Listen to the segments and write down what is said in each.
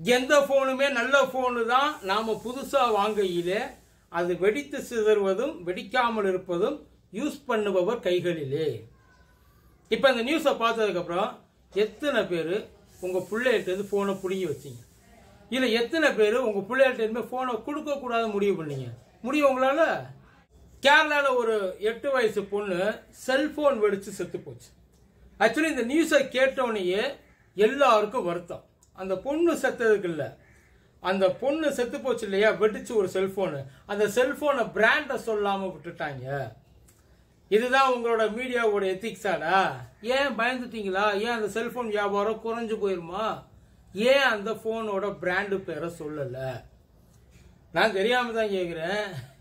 எந்த ஃபோனுமே நல்ல ஃபோனு தான் நாம் புதுசாக வாங்கையிலே அது வெடித்து சிதறுவதும் வெடிக்காமல் இருப்பதும் யூஸ் பண்ணுபவர் கைகளிலே இப்போ இந்த நியூஸை பார்த்ததுக்கப்புறம் எத்தனை பேர் உங்கள் பிள்ளைகிட்டேருந்து ஃபோனை பிடுங்கி வச்சீங்க இல்லை எத்தனை பேர் உங்கள் பிள்ளைகிட்டேருந்து ஃபோனை கொடுக்கக்கூடாது முடிவு பண்ணீங்க முடியும் உங்களால் கேரளாவில் ஒரு எட்டு வயசு பொண்ணு செல்போன் வெடிச்சு செத்து போச்சு ஆக்சுவலி இந்த நியூஸை கேட்டோடனேயே எல்லாருக்கும் வருத்தம் அந்த பொண்ணு செத்ததுக்கு இல்லை அந்த பொண்ணு செத்து போச்சு இல்லையா வெடிச்சு ஒரு செல்போனு அந்த செல்போனை பிராண்டை சொல்லாம விட்டுட்டாங்க இதுதான் உங்களோட மீடியாவோட எத்திக்ஸாடா ஏன் பயந்துட்டீங்களா ஏன் அந்த செல்போன் வியாபாரம் குறைஞ்சு போயிருமா ஏன் அந்த போனோட பிராண்டு பேரை சொல்லல நான் தெரியாம தான் கேக்குறேன்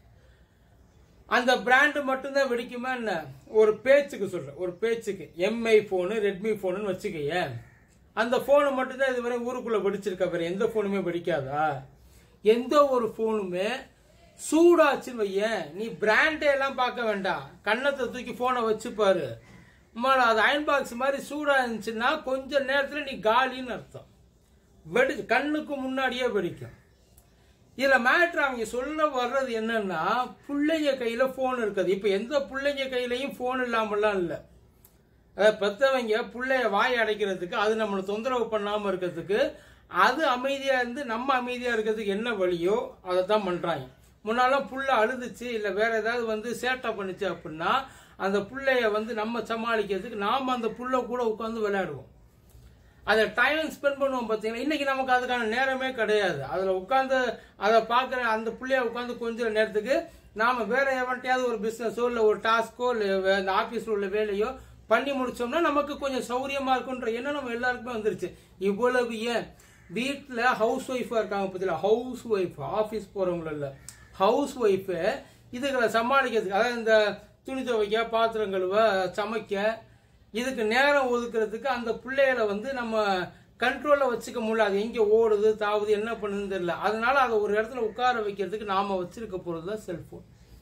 அந்த பிராண்டு மட்டும்தான் வெடிக்குமா என்ன ஒரு பேச்சுக்கு சொல்றேன் ஒரு பேச்சுக்கு எம்ஐ போனு ரெட்மி போனுன்னு வச்சுக்கயே அந்த போனு மட்டும்தான் இதுவரை ஊருக்குள்ள வெடிச்சிருக்கா வேற எந்த போனுமே வெடிக்காதா எந்த ஒரு போனுமே சூடாச்சுன்னு வையேன் நீ பிராண்டே எல்லாம் பார்க்க வேண்டாம் கண்ணத்தை தூக்கி போனை வச்சு பாரு அம்மா, அது அயன் பாக்ஸ் மாதிரி சூடா இருந்துச்சுன்னா கொஞ்ச நேரத்துல நீ காலின்னு அர்த்தம் வெடி கண்ணுக்கு முன்னாடியே வெடிக்கும் இதுல மேட்ரு அவங்க சொல்ல வர்றது என்னன்னா பிள்ளைங்க கையில போன் இருக்குது இப்ப எந்த பிள்ளைங்க கையிலயும் போன் இல்லாமலாம் இல்ல அதாவது பெத்தவங்க பிள்ளைய வாய் அடைக்கிறதுக்கு அது நம்மளை தொந்தரவு பண்ணாம இருக்கிறதுக்கு அது அமைதியா இருந்து நம்ம அமைதியா இருக்கிறதுக்கு என்ன வழியோ அதை தான் பண்றாங்க முன்னாலாம் புள்ள அழுதுச்சு இல்ல வேற ஏதாவது வந்து சேட்டை பண்ணுச்சு அப்படின்னா அந்த புள்ளைய வந்து நம்ம சமாளிக்கிறதுக்கு நாம அந்த புள்ள கூட உட்காந்து விளையாடுவோம் அதை டைம் ஸ்பெண்ட் பண்ணுவோம் பார்த்தீங்களா இன்னைக்கு நமக்கு அதுக்கான நேரமே கிடையாது அதில் உட்காந்து அதை பார்க்குற அந்த பிள்ளைய உட்காந்து கொஞ்ச நேரத்துக்கு நாம வேற எவன்ட்டையாவது ஒரு பிஸ்னஸோ இல்லை ஒரு டாஸ்க்கோ இல்லை அந்த ஆஃபீஸில் உள்ள வேலையோ பண்ணி முடிச்சோம்னா நமக்கு கொஞ்சம் சௌரியமா இருக்குன்ற எண்ணம் நம்ம எல்லாருக்குமே வந்துருச்சு இவ்வளவு ஏன் வீட்டில் ஹவுஸ் ஒய்ஃபாக இருக்காங்க பார்த்தீங்களா ஹவுஸ் ஒய்ஃப் ஆஃபீஸ் போகிறவங்கள இல்லை ஹவுஸ் ஒய்ஃபு இதுகளை சமாளிக்கிறதுக்கு அதாவது இந்த துணி துவைக்க பாத்திரம் கழுவ சமைக்க இதுக்கு நேரம் ஒதுக்குறதுக்கு அந்த பிள்ளைகளை வந்து நம்ம கண்ட்ரோல்ல வச்சுக்க முடியல அது எங்க ஓடுது தாவுது என்ன பண்ணுதுன்னு தெரியல அதனால அதை ஒரு இடத்துல உட்கார வைக்கிறதுக்கு நாம வச்சிருக்க போறது தான் செல்போன்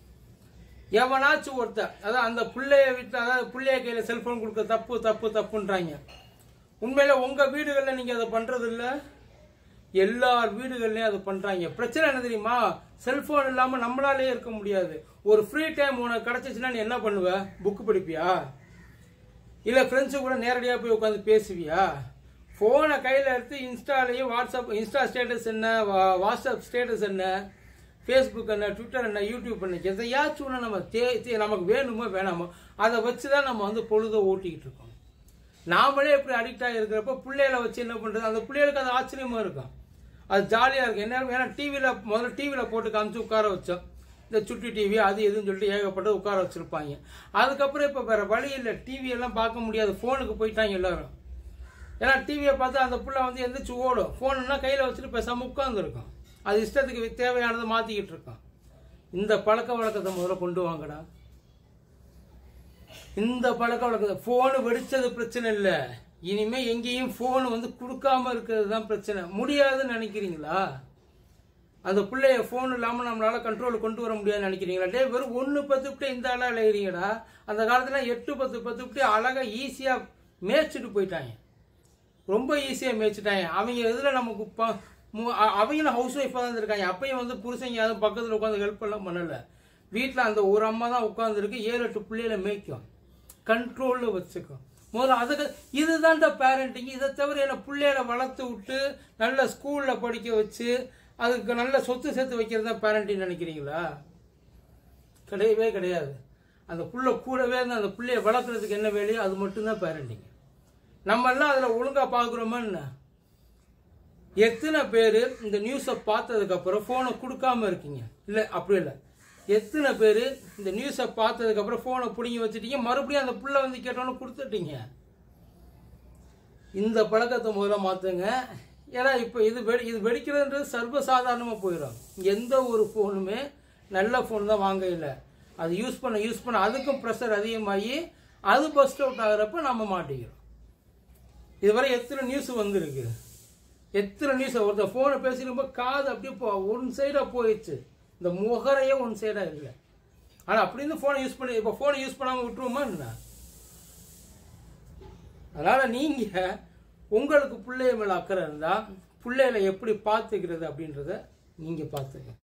எவனாச்சும் ஒருத்தன் அதாவது அந்த பிள்ளைய வீட்டில் அதாவது பிள்ளைய கையில செல்போன் கொடுக்க தப்பு தப்பு தப்புன்றாங்க உண்மையில உங்க வீடுகள்ல நீங்க அதை பண்றது இல்ல எல்லார் வீடுகள்லயும் அது பண்றாங்க பிரச்சனை என்ன தெரியுமா செல்போன் இல்லாம நம்மளாலே இருக்க முடியாது ஒரு ஃப்ரீ டைம் உனக்கு கிடைச்சிச்சுன்னா நீ என்ன பண்ணுவ புக் படிப்பியா இல்ல ஃப்ரெண்ட்ஸு கூட நேரடியாக போய் உட்காந்து பேசுவியா ஃபோனை கையில் எடுத்து இன்ஸ்டாலேயும் வாட்ஸ்அப் இன்ஸ்டா ஸ்டேட்டஸ் என்ன வா- வாட்ஸ்அப் ஸ்டேட்டஸ் என்ன ஃபேஸ்புக் என்ன ட்விட்டர் என்ன யூடியூப் என்ன எதையாச்சும் ஒன்று நம்ம தே தே- நமக்கு வேணுமோ வேணாமோ அதை வச்சு தான் நம்ம வந்து பொழுதை ஓட்டிக்கிட்டு இருக்கோம் நாமளே இப்படி அடிக்ட் ஆகி இருக்கிறப்ப பிள்ளைகளை வச்சு என்ன பண்ணுறது அந்த பிள்ளைகளுக்கு அது ஆச்சரியமா இருக்கும் அது ஜாலியாக இருக்கும் என்ன ஏன்னா டிவியில் முதல்ல டிவியில் போட்டு காமிச்சு உட்கார வச்சோம் இந்த சுட்டி டிவி அது இதுன்னு சொல்லிட்டு ஏகப்பட்டது உட்கார வச்சிருப்பாங்க அதுக்கப்புறம் இப்போ வேற வழி இல்லை டிவி எல்லாம் பார்க்க முடியாது ஃபோனுக்கு போயிட்டாங்க எல்லாரும் ஏன்னா டிவியை பார்த்தா அந்த புள்ள வந்து எந்திரிச்சு ஓடும் ஃபோனுன்னா கையில் வச்சுட்டு பேசாமல் உட்காந்துருக்கும் அது இஷ்டத்துக்கு தேவையானதை மாற்றிக்கிட்டு இருக்கும் இந்த பழக்க வழக்கத்தை முதல்ல கொண்டு வாங்கடா இந்த பழக்க வழக்கத்தை ஃபோனு வெடிச்சது பிரச்சனை இல்லை இனிமே எங்கேயும் ஃபோன் வந்து கொடுக்காம இருக்கிறது தான் பிரச்சனை முடியாதுன்னு நினைக்கிறீங்களா அந்த பிள்ளைய ஃபோன் இல்லாமல் நம்மளால கண்ட்ரோல் கொண்டு வர முடியாதுன்னு நினைக்கிறீங்களா டே வெறும் ஒன்று பத்து விட்டு இந்த ஆளா இழைகிறீங்கடா அந்த காலத்துல எட்டு பத்து பத்து விட்டு அழகா ஈஸியாக மேய்ச்சிட்டு போயிட்டாங்க ரொம்ப ஈஸியாக மேய்ச்சிட்டாங்க அவங்க இதில் நமக்கு ப- மு- அ- அவங்களும் ஹவுஸ் ஒய்ஃபாக தான் இருக்காங்க அப்பயும் வந்து புருஷங்க யாரும் பக்கத்தில் உட்காந்து ஹெல்ப் எல்லாம் பண்ணலை வீட்டில் அந்த ஒரு அம்மா தான் உட்காந்துருக்கு ஏழு எட்டு பிள்ளைகளை மேய்க்கும் கண்ட்ரோலில் வச்சுக்கும் முதல்ல அதுக்கு இதுதான்டா பேரண்டிங் இதை தவிர என்ன பிள்ளைகளை வளர்த்து விட்டு நல்ல ஸ்கூலில் படிக்க வச்சு அதுக்கு நல்ல சொத்து சேர்த்து வைக்கிறது தான் பேரண்டிங் நினைக்கிறீங்களா கிடையவே கிடையாது அந்த புள்ள கூடவே இருந்து அந்த பிள்ளைய வளர்க்குறதுக்கு என்ன வேலையோ அது மட்டும்தான் பேரண்டிங் நம்ம எல்லாம் அதில் ஒழுங்காக பார்க்குறோமா என்ன எத்தனை பேர் இந்த நியூஸை பார்த்ததுக்கு அப்புறம் ஃபோனை கொடுக்காம இருக்கீங்க இல்லை அப்படி இல்லை எத்தனை பேர் இந்த நியூஸை பார்த்ததுக்கு அப்புறம் ஃபோனை பிடிங்கி வச்சுட்டீங்க மறுபடியும் அந்த புள்ள வந்து கேட்டோன்னு கொடுத்துட்டீங்க இந்த பழக்கத்தை முதல்ல மாற்றுங்க ஏன்னா இப்போ இது வெடி இது வெடிக்கிறதுன்றது சர்வசாதாரணமாக போயிடும் எந்த ஒரு ஃபோனுமே நல்ல ஃபோன் தான் வாங்க இல்லை அது யூஸ் பண்ண யூஸ் பண்ண அதுக்கும் ப்ரெஷர் அதிகமாகி அது பஸ்ட் அவுட் ஆகுறப்ப நம்ம மாட்டிக்கிறோம் இதுவரை எத்தனை நியூஸ் வந்திருக்கு எத்தனை நியூஸ் ஒருத்தர் ஃபோனை பேசிருப்ப காது அப்படியே போ ஒன் சைடாக போயிடுச்சு இந்த முகரையே ஒன் சைடாக இல்லை ஆனால் அப்படி இருந்து ஃபோனை யூஸ் பண்ணி இப்போ ஃபோனை யூஸ் பண்ணாமல் விட்டுருவோமா என்ன அதனால நீங்க உங்களுக்கு பிள்ளைய மேல அக்கறை இருந்தா பிள்ளைகளை எப்படி பார்த்துக்கிறது அப்படின்றத நீங்கள் பார்த்துங்க